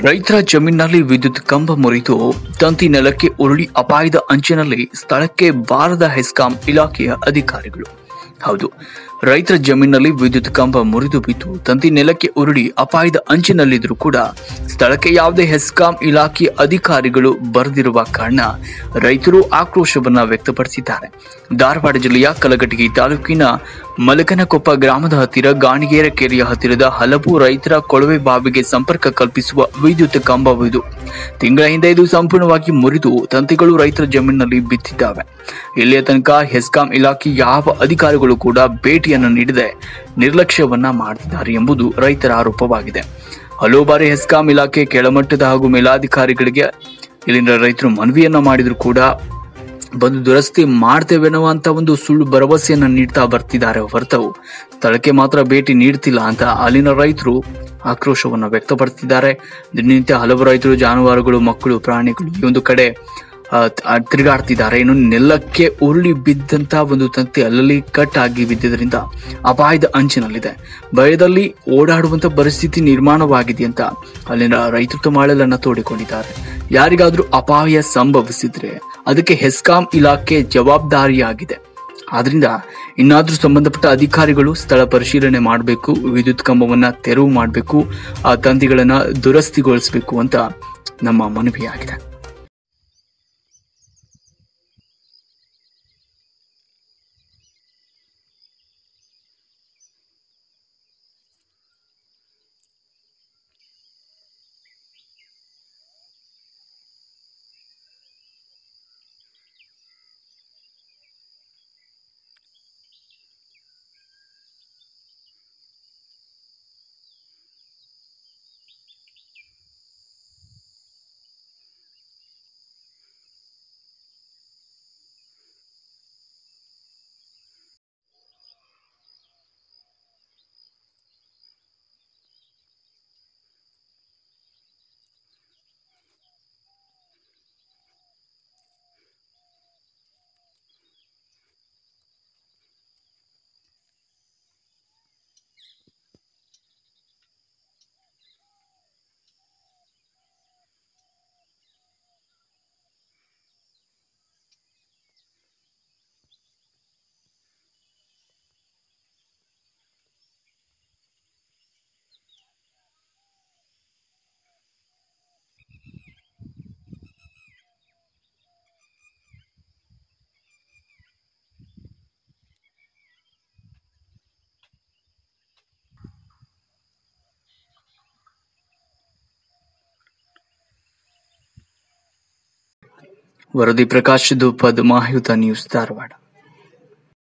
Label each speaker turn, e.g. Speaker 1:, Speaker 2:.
Speaker 1: ರೈತರ ಜಮೀನಿನಲ್ಲಿ ವಿದ್ಯುತ್ ಕಂಬ ಮುರಿದು ತಂತಿ ನೆಲಕ್ಕೆ ಉರುಳಿ ಅಪಾಯದ ಅಂಚಿನಲ್ಲಿ ಸ್ಥಳಕ್ಕೆ ಬಾರದ ಹೆಸ್ಕಾಂ ಇಲಾಖೆಯ ಅಧಿಕಾರಿಗಳು ಹೌದು ರೈತರ ಜಮೀನಿನಲ್ಲಿ ವಿದ್ಯುತ್ ಕಂಬ ಮುರಿದು ಬಿದ್ದು ತಂತಿ ನೆಲಕ್ಕೆ ಉರುಳಿ ಅಪಾಯದ ಅಂಚಿನಲ್ಲಿದ್ರೂ ಕೂಡ ಸ್ಥಳಕ್ಕೆ ಯಾವುದೇ ಹೆಸ್ಕಾಂ ಇಲಾಖೆ ಅಧಿಕಾರಿಗಳು ಬರೆದಿರುವ ಕಾರಣ ರೈತರು ಆಕ್ರೋಶವನ್ನ ವ್ಯಕ್ತಪಡಿಸಿದ್ದಾರೆ ಧಾರವಾಡ ಜಿಲ್ಲೆಯ ಕಲಘಟಗಿ ತಾಲೂಕಿನ ಮಲಕನಕೊಪ್ಪ ಗ್ರಾಮದ ಹತ್ತಿರ ಗಾಣಿಗೇರ ಕೆರೆಯ ಹತ್ತಿರದ ಹಲವು ರೈತರ ಕೊಳವೆ ಬಾವಿಗೆ ಸಂಪರ್ಕ ಕಲ್ಪಿಸುವ ವಿದ್ಯುತ್ ಕಂಬವಿದು ತಿಂಗಳ ಹಿಂದೆ ಇದು ಸಂಪೂರ್ಣವಾಗಿ ಮುರಿದು ತಂತಿಗಳು ರೈತರ ಜಮೀನಿನಲ್ಲಿ ಬಿದ್ದಿದ್ದಾವೆ ಇಲ್ಲಿಯ ತನಕ ಹೆಸ್ಕಾಂ ಇಲಾಖೆ ಯಾವ ಅಧಿಕಾರಿಗಳು ಕೂಡ ಭೇಟಿಯನ್ನು ನೀಡದೆ ನಿರ್ಲಕ್ಷ್ಯವನ್ನ ಮಾಡುತ್ತಿದ್ದಾರೆ ಎಂಬುದು ರೈತರ ಆರೋಪವಾಗಿದೆ ಹಲವು ಬಾರಿ ಹೆಸ್ಕಾಂ ಇಲಾಖೆ ಕೆಳಮಟ್ಟದ ಹಾಗೂ ಮೇಲಾಧಿಕಾರಿಗಳಿಗೆ ಇಲ್ಲಿನ ರೈತರು ಮನವಿಯನ್ನ ಮಾಡಿದ್ರು ಕೂಡ ಬಂದು ದುರಸ್ತಿ ಮಾಡ್ತೇವೆ ಅನ್ನುವಂತ ಒಂದು ಸುಳ್ಳು ಭರವಸೆಯನ್ನ ನೀಡ್ತಾ ಬರ್ತಿದ್ದಾರೆ ಹೊರತು ಸ್ಥಳಕ್ಕೆ ಮಾತ್ರ ಭೇಟಿ ನೀಡ್ತಿಲ್ಲ ಅಂತ ಅಲ್ಲಿನ ರೈತರು ಆಕ್ರೋಶವನ್ನ ವ್ಯಕ್ತಪಡಿಸಿದ್ದಾರೆ ದಿನನಿತ್ಯ ಹಲವು ರೈತರು ಜಾನುವಾರುಗಳು ಮಕ್ಕಳು ಪ್ರಾಣಿಗಳು ಈ ಒಂದು ಕಡೆ ಆ, ತ- ತಿರುಗಾಡ್ತಿದ್ದಾರೆ ಇನ್ನು ನೆಲಕ್ಕೆ ಉರುಳಿ ಬಿದ್ದಂತ ಒಂದು ತಂತಿ ಅಲ್ಲಲ್ಲಿ ಕಟ್ ಆಗಿ ಬಿದ್ದಿದ್ರಿಂದ ಅಪಾಯದ ಅಂಚಿನಲ್ಲಿದೆ ಭಯದಲ್ಲಿ ಓಡಾಡುವಂತ ಪರಿಸ್ಥಿತಿ ನಿರ್ಮಾಣವಾಗಿದೆ ಅಂತ ಅಲ್ಲಿನ ರೈತರು ಮಾಳಲನ್ನ ತೋಡಿಕೊಂಡಿದ್ದಾರೆ ಯಾರಿಗಾದ್ರೂ ಅಪಾಯ ಸಂಭವಿಸಿದ್ರೆ ಅದಕ್ಕೆ ಹೆಸ್ಕಾಂ ಇಲಾಖೆ ಜವಾಬ್ದಾರಿಯಾಗಿದೆ ಆದ್ರಿಂದ ಇನ್ನಾದ್ರೂ ಸಂಬಂಧಪಟ್ಟ ಅಧಿಕಾರಿಗಳು ಸ್ಥಳ ಪರಿಶೀಲನೆ ಮಾಡಬೇಕು ವಿದ್ಯುತ್ ಕಂಬವನ್ನ ತೆರವು ಮಾಡಬೇಕು ಆ ತಂತಿಗಳನ್ನ ದುರಸ್ತಿಗೊಳಿಸಬೇಕು ಅಂತ ನಮ್ಮ ಮನವಿಯಾಗಿದೆ ವರದಿ ಪ್ರಕಾಶ್ ದುಪ್ಪದ್ ಮಾಹಿತ ನ್ಯೂಸ್ ಧಾರವಾಡ